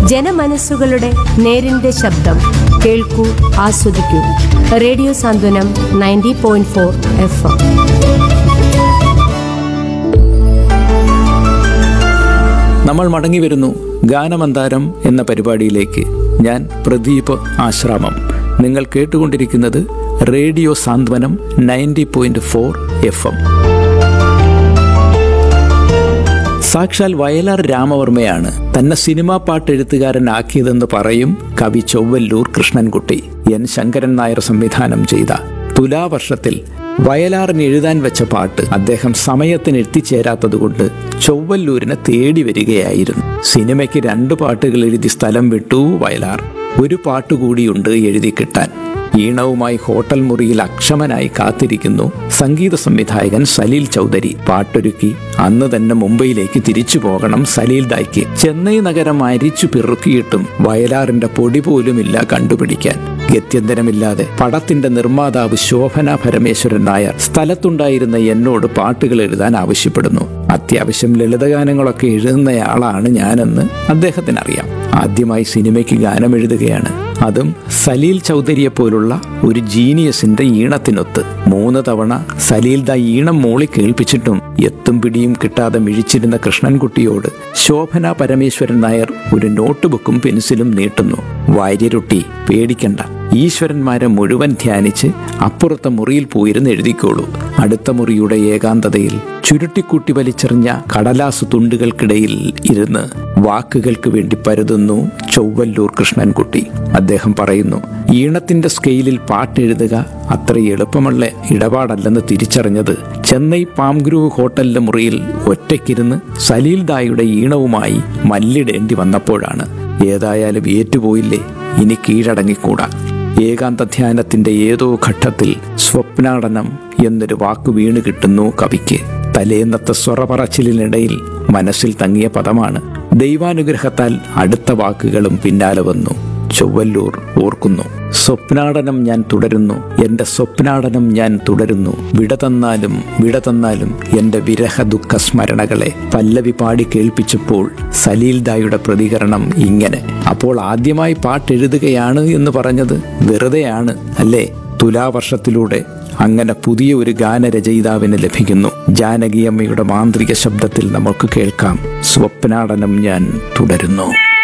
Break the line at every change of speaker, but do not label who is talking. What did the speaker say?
ജനമനസ്സുകളുടെ നേരിന്റെ ശബ്ദം കേൾക്കൂ ആസ്വദിക്കൂ radio Santhwanam ninety point four F M
നമ്മൾ മടങ്ങി വരുന്നു ഗാനമന്താരം എന്ന പരിപാടിയിലേക്ക് ഞാൻ പ്രദീപ് ആശ്രാമം നിങ്ങൾ കേട്ടുകൊണ്ടിരിക്കുന്നത് radio Santhwanam ninety point four F M സാക്ഷാൽ വയലാർ രാമവർമ്മയാണ് തന്നെ സിനിമാ പാട്ടെഴുത്തുകാരനാക്കിയതെന്ന് പറയും കവി ചൊവ്വല്ലൂർ കൃഷ്ണൻകുട്ടി എൻ ശങ്കരൻ നായർ സംവിധാനം ചെയ്ത തുലാവർഷത്തിൽ വയലാറിന് എഴുതാൻ വെച്ച പാട്ട് അദ്ദേഹം സമയത്തിന് എത്തിച്ചേരാത്തതുകൊണ്ട് ചൊവ്വല്ലൂരിനെ തേടി വരികയായിരുന്നു സിനിമയ്ക്ക് രണ്ട് പാട്ടുകൾ എഴുതി സ്ഥലം വിട്ടു വയലാർ ഒരു പാട്ടുകൂടിയുണ്ട് എഴുതി കിട്ടാൻ ഈണവുമായി ഹോട്ടൽ മുറിയിൽ അക്ഷമനായി കാത്തിരിക്കുന്നു സംഗീത സംവിധായകൻ സലീൽ ചൗധരി പാട്ടൊരുക്കി അന്ന് തന്നെ മുംബൈയിലേക്ക് തിരിച്ചു പോകണം സലീൽ ദായ്ക്ക് ചെന്നൈ നഗരം അരിച്ചു പിറുക്കിയിട്ടും വയലാറിന്റെ പൊടി പോലുമില്ല കണ്ടുപിടിക്കാൻ ഗത്യന്തരമില്ലാതെ പടത്തിന്റെ നിർമ്മാതാവ് ശോഭന പരമേശ്വരൻ നായർ സ്ഥലത്തുണ്ടായിരുന്ന എന്നോട് പാട്ടുകൾ എഴുതാൻ ആവശ്യപ്പെടുന്നു അത്യാവശ്യം ലളിതഗാനങ്ങളൊക്കെ എഴുതുന്നയാളാണ് ഞാനെന്ന് അദ്ദേഹത്തിനറിയാം ആദ്യമായി സിനിമയ്ക്ക് ഗാനം എഴുതുകയാണ് അതും സലീൽ ചൗധരിയെ പോലുള്ള ഒരു ജീനിയസിന്റെ ഈണത്തിനൊത്ത് മൂന്ന് തവണ സലീൽ ദാ ഈണം മൂളി കേൾപ്പിച്ചിട്ടും എത്തും പിടിയും കിട്ടാതെ മിഴിച്ചിരുന്ന കൃഷ്ണൻകുട്ടിയോട് ശോഭന പരമേശ്വരൻ നായർ ഒരു നോട്ട് ബുക്കും പെൻസിലും നീട്ടുന്നു വാര്യരുട്ടി പേടിക്കണ്ട ഈശ്വരന്മാരെ മുഴുവൻ ധ്യാനിച്ച് അപ്പുറത്തെ മുറിയിൽ പോയിരുന്ന് എഴുതിക്കോളൂ അടുത്ത മുറിയുടെ ഏകാന്തതയിൽ ചുരുട്ടിക്കൂട്ടി വലിച്ചെറിഞ്ഞ കടലാസു തുണ്ടുകൾക്കിടയിൽ ഇരുന്ന് വാക്കുകൾക്ക് വേണ്ടി പരുതുന്നു ചൊവ്വല്ലൂർ കൃഷ്ണൻകുട്ടി അദ്ദേഹം പറയുന്നു ഈണത്തിന്റെ സ്കെയിലിൽ പാട്ടെഴുതുക അത്ര എളുപ്പമുള്ള ഇടപാടല്ലെന്ന് തിരിച്ചറിഞ്ഞത് ചെന്നൈ പാംഗ്രൂവ് ഹോട്ടലിലെ മുറിയിൽ ഒറ്റയ്ക്കിരുന്ന് സലീൽ ദായുടെ ഈണവുമായി മല്ലിടേണ്ടി വന്നപ്പോഴാണ് ഏതായാലും ഏറ്റുപോയില്ലേ ഇനി കീഴടങ്ങിക്കൂടാ ഏകാന്ത ധ്യാനത്തിന്റെ ഏതോ ഘട്ടത്തിൽ സ്വപ്നാടനം എന്നൊരു വാക്ക് വീണ് കിട്ടുന്നു കവിക്ക് തലേന്നത്തെ സ്വറപറച്ചിലിനിടയിൽ മനസ്സിൽ തങ്ങിയ പദമാണ് ദൈവാനുഗ്രഹത്താൽ അടുത്ത വാക്കുകളും പിന്നാലെ വന്നു ചൊവ്വല്ലൂർ ഓർക്കുന്നു സ്വപ്നാടനം ഞാൻ തുടരുന്നു എന്റെ സ്വപ്നാടനം ഞാൻ തുടരുന്നു വിട തന്നാലും വിട തന്നാലും എന്റെ വിരഹ ദുഃഖ സ്മരണകളെ പല്ലവി പാടി കേൾപ്പിച്ചപ്പോൾ സലീൽ ദായുടെ പ്രതികരണം ഇങ്ങനെ അപ്പോൾ ആദ്യമായി പാട്ടെഴുതുകയാണ് എന്ന് പറഞ്ഞത് വെറുതെയാണ് അല്ലേ തുലാവർഷത്തിലൂടെ അങ്ങനെ പുതിയ ഒരു ഗാനരചയിതാവിന് ലഭിക്കുന്നു ജാനകിയമ്മയുടെ മാന്ത്രിക ശബ്ദത്തിൽ നമുക്ക് കേൾക്കാം സ്വപ്നാടനം ഞാൻ തുടരുന്നു